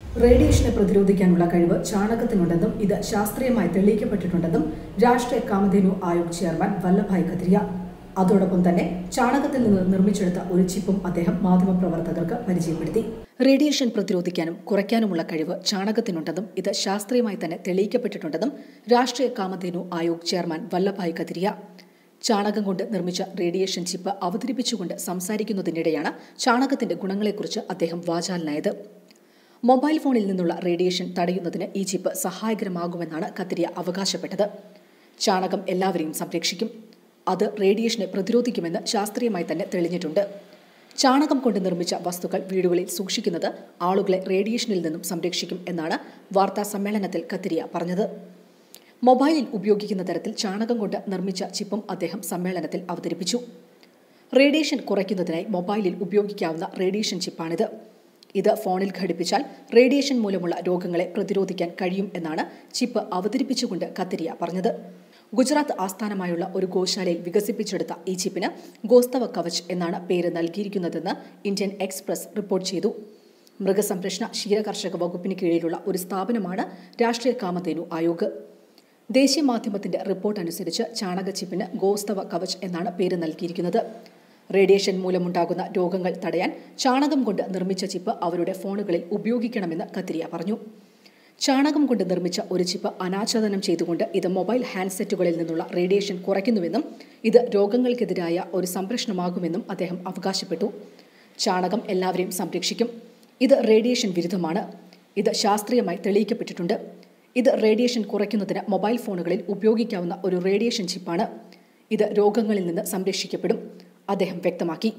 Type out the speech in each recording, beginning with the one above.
റേഡിയേഷനെ പ്രതിരോധിക്കാനുള്ള കഴിവ് ചാണകത്തിനുണ്ടെന്നും ഇത് ശാസ്ത്രീയമായി തെളിയിക്കപ്പെട്ടിട്ടുണ്ടെന്നും രാഷ്ട്രീയ കാമധേനു ആയോഗ് ചെയർമാൻ വല്ലഭായ് കത്തിരിയ അതോടൊപ്പം തന്നെ ചാണകത്തിൽ നിന്ന് നിർമ്മിച്ചെടുത്ത ഒരു ചിപ്പും അദ്ദേഹം മാധ്യമപ്രവർത്തകർക്ക് പരിചയപ്പെടുത്തി റേഡിയേഷൻ പ്രതിരോധിക്കാനും കുറയ്ക്കാനുമുള്ള കഴിവ് ചാണകത്തിനുണ്ടെന്നും ഇത് ശാസ്ത്രീയമായി തന്നെ തെളിയിക്കപ്പെട്ടിട്ടുണ്ടെന്നും രാഷ്ട്രീയ കാമധേനു ആയോഗ് ചെയർമാൻ വല്ലഭായ് കത്തിരിയ ചാണകം കൊണ്ട് നിർമ്മിച്ച റേഡിയേഷൻ ചിപ്പ് അവതരിപ്പിച്ചുകൊണ്ട് സംസാരിക്കുന്നതിനിടെയാണ് ചാണകത്തിന്റെ ഗുണങ്ങളെക്കുറിച്ച് അദ്ദേഹം വാചാലനായത് മൊബൈൽ ഫോണിൽ നിന്നുള്ള റേഡിയേഷൻ തടയുന്നതിന് ഈ ചിപ്പ് സഹായകരമാകുമെന്നാണ് കത്തിരിയ അവകാശപ്പെട്ടത് ചാണകം എല്ലാവരെയും സംരക്ഷിക്കും അത് റേഡിയേഷനെ പ്രതിരോധിക്കുമെന്ന് ശാസ്ത്രീയമായി തന്നെ തെളിഞ്ഞിട്ടുണ്ട് ചാണകം കൊണ്ട് നിർമ്മിച്ച വസ്തുക്കൾ വീടുകളിൽ സൂക്ഷിക്കുന്നത് ആളുകളെ റേഡിയേഷനിൽ നിന്നും സംരക്ഷിക്കും എന്നാണ് വാർത്താ സമ്മേളനത്തിൽ കത്തിരിയ പറഞ്ഞത് മൊബൈലിൽ ഉപയോഗിക്കുന്ന തരത്തിൽ ചാണകം കൊണ്ട് നിർമ്മിച്ച ചിപ്പും അദ്ദേഹം സമ്മേളനത്തിൽ അവതരിപ്പിച്ചു റേഡിയേഷൻ കുറയ്ക്കുന്നതിനായി മൊബൈലിൽ ഉപയോഗിക്കാവുന്ന റേഡിയേഷൻ ചിപ്പാണിത് ഇത് ഫോണിൽ ഘടിപ്പിച്ചാൽ റേഡിയേഷൻ മൂലമുള്ള രോഗങ്ങളെ പ്രതിരോധിക്കാൻ കഴിയും എന്നാണ് ചിപ്പ് അവതരിപ്പിച്ചുകൊണ്ട് കത്തിരിയ പറഞ്ഞത് ഗുജറാത്ത് ആസ്ഥാനമായുള്ള ഒരു ഗോശാലയിൽ വികസിപ്പിച്ചെടുത്ത ഈ ചിപ്പിന് ഗോസ്തവ കവച് എന്നാണ് പേര് നൽകിയിരിക്കുന്നതെന്ന് ഇന്ത്യൻ എക്സ്പ്രസ് റിപ്പോർട്ട് ചെയ്തു മൃഗസംരക്ഷണ ക്ഷീരകർഷക വകുപ്പിന് കീഴിലുള്ള ഒരു സ്ഥാപനമാണ് രാഷ്ട്രീയ കാമധേനു ആയോഗ് ദേശീയ മാധ്യമത്തിന്റെ റിപ്പോർട്ട് അനുസരിച്ച് ചാണക ചിപ്പിന് ഗോസ്തവ കവച് എന്നാണ് പേര് നൽകിയിരിക്കുന്നത് റേഡിയേഷൻ മൂലമുണ്ടാകുന്ന രോഗങ്ങൾ തടയാൻ ചാണകം കൊണ്ട് നിർമ്മിച്ച ചിപ്പ് അവരുടെ ഫോണുകളിൽ ഉപയോഗിക്കണമെന്ന് കത്തിരിയ പറഞ്ഞു ചാണകം കൊണ്ട് നിർമ്മിച്ച ഒരു ചിപ്പ് അനാച്ഛാദനം ചെയ്തുകൊണ്ട് ഇത് മൊബൈൽ ഹാൻഡ്സെറ്റുകളിൽ നിന്നുള്ള റേഡിയേഷൻ കുറയ്ക്കുന്നുവെന്നും ഇത് രോഗങ്ങൾക്കെതിരായ ഒരു സംരക്ഷണമാകുമെന്നും അദ്ദേഹം അവകാശപ്പെട്ടു ചാണകം എല്ലാവരെയും സംരക്ഷിക്കും ഇത് റേഡിയേഷൻ വിരുദ്ധമാണ് ഇത് ശാസ്ത്രീയമായി തെളിയിക്കപ്പെട്ടിട്ടുണ്ട് ഇത് റേഡിയേഷൻ കുറയ്ക്കുന്നതിന് മൊബൈൽ ഫോണുകളിൽ ഉപയോഗിക്കാവുന്ന ഒരു റേഡിയേഷൻ ചിപ്പാണ് ഇത് രോഗങ്ങളിൽ നിന്ന് സംരക്ഷിക്കപ്പെടും അദ്ദേഹം വ്യക്തമാക്കി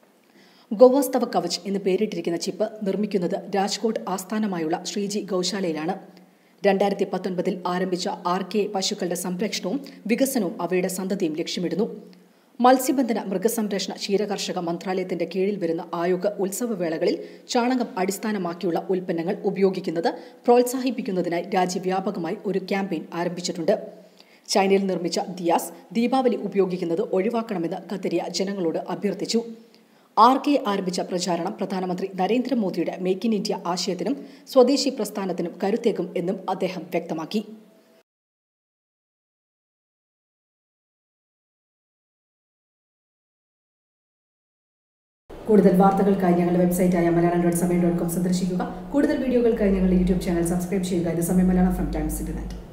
ഗോവാസ്തവ കവച് എന്ന് പേരിട്ടിരിക്കുന്ന ചിപ്പ് നിർമ്മിക്കുന്നത് രാജ്കോട്ട് ആസ്ഥാനമായുള്ള ശ്രീജി ഗൗശാലയിലാണ് രണ്ടായിരത്തി പത്തൊൻപതിൽ ആരംഭിച്ച ആർ കെ പശുക്കളുടെ സംരക്ഷണവും വികസനവും അവയുടെ സന്തതിയും ലക്ഷ്യമിടുന്നു മത്സ്യബന്ധന മൃഗസംരക്ഷണ ക്ഷീരകർഷക മന്ത്രാലയത്തിന്റെ കീഴിൽ വരുന്ന ആയോഗ് ഉത്സവവേളകളിൽ ചാണകം അടിസ്ഥാനമാക്കിയുള്ള ഉൽപ്പന്നങ്ങൾ ഉപയോഗിക്കുന്നത് പ്രോത്സാഹിപ്പിക്കുന്നതിനായി രാജ്യവ്യാപകമായി ഒരു ക്യാമ്പയിൻ ആരംഭിച്ചിട്ടുണ്ട് ചൈനയിൽ നിർമ്മിച്ച ദിയാസ് ദീപാവലി ഉപയോഗിക്കുന്നത് ഒഴിവാക്കണമെന്ന് കത്തരിയ ജനങ്ങളോട് അഭ്യർത്ഥിച്ചു ആർ കെ ആരംഭിച്ച പ്രചാരണം പ്രധാനമന്ത്രി നരേന്ദ്രമോദിയുടെ മേക്ക് ഇൻ ഇന്ത്യ ആശയത്തിനും സ്വദേശി പ്രസ്ഥാനത്തിനും കരുത്തേകും എന്നും അദ്ദേഹം വ്യക്തമാക്കി കൂടുതൽ വാർത്തകൾക്കായി ഞങ്ങളുടെ വെബ്സൈറ്റായ Malayalam dot Samayam dot com സന്ദർശിക്കുക കൂടുതൽ വീഡിയോകൾക്കായി ഞങ്ങളുടെ യൂട്യൂബ് ചാനൽ സബ്സ്ക്രൈബ് ചെയ്യുക ഇത് സമയം മലയാളം ഫ്രം ടൈംസ് ഇന്റർനെറ്റ്